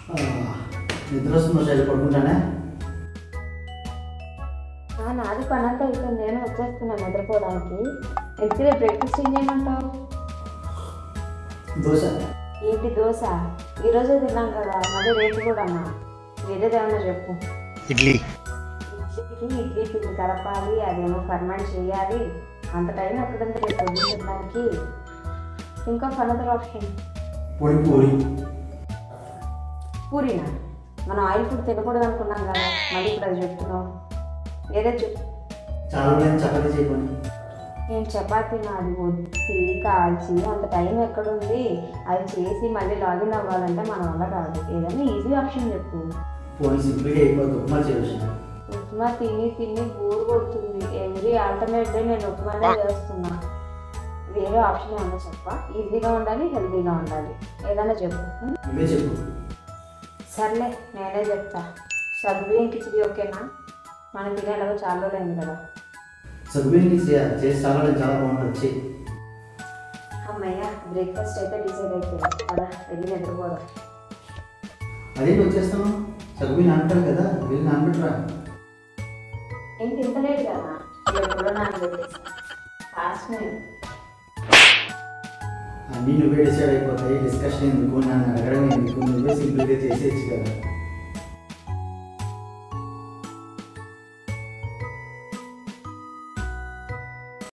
నిద్ర వస్తుందో శైలి పడుకుంటానే ఆ, నాది పని అంతా అయిపోయింది నేను వచ్చేస్తున్నాను నిద్రపోవడానికి ఎత్తిరే బ్రేక్ఫాస్ట్ ఏం చేయమంటావు దోశ ఏంటి దోశ ఈరోజే తిన్నాం కదా మళ్ళీ రేపు కూడా వేరేదేమన్నా చెప్పు ఇడ్లీ ఇడ్లీకి ఇడ్లీ పిండి కలపాలి అదేమో ఫర్మెంట్ చేయాలి అంత టైం ఎక్కడంత రేపు పొద్దున్న తినడానికి ఇంకా ఫర్దర్ ఆప్షన్ పొడి పూరి పూరినా మనం ఆయిల్ ఫుడ్ తినకూడదు అనుకున్నాం కదా మళ్ళీ ఇప్పుడు అది చెప్తున్నాం వేరే చెప్పు చాలా నేను చపాతీ చేయకొని నేను చపాతీ నాది ఒత్తి కాల్చి అంత టైం ఎక్కడుంది అది చేసి మళ్ళీ లాగిన్ అవ్వాలంటే మన వల్ల కాదు ఏదైనా ఈజీ ఆప్షన్ చెప్పు పోనీ సింపుల్గా అయిపోతుంది ఉప్మా చేయవచ్చు ఉప్మా తిని తిని బోర్ కొడుతుంది ఎవ్రీ ఆల్టర్నేట్ డే నేను ఉప్మానే చేస్తున్నా వేరే ఆప్షన్ ఏమన్నా చెప్పా ఈజీగా ఉండాలి హెల్తీగా ఉండాలి ఏదైనా చెప్పు ఉం? నువ్వే చెప్పు సర్లే నేనే చెప్తా సగ్గుబియ్యం కిచిడి ఓకేనా మనం తినేలాగా చాలా రోజులైంది కదా సగ్గుబియ్యం చేయాలి చేసి చాలా నేను చాలా బాగుంటుంది చెయ్యి అమ్మయ్య బ్రేక్ఫాస్ట్ అయితే డిసైడ్ అయిపోయింది కదా వెళ్ళి నిద్రపోదాం అదేంటి వచ్చేస్తాను సగ్గుబియ్యం నానబెట్టాలి కదా వెళ్ళి నానబెట్టరా ఏంటి ఇంత లేట్ కదా ఎప్పుడో నానబెట్టేసి ఫాస్ట్ నేను అన్నీ నువ్వే డిసైడ్ అయిపోతాయి డిస్కషన్ ఎందుకు నన్ను అడగడం ఎందుకు నువ్వే సింపుల్గా చేసేయచ్చు కదా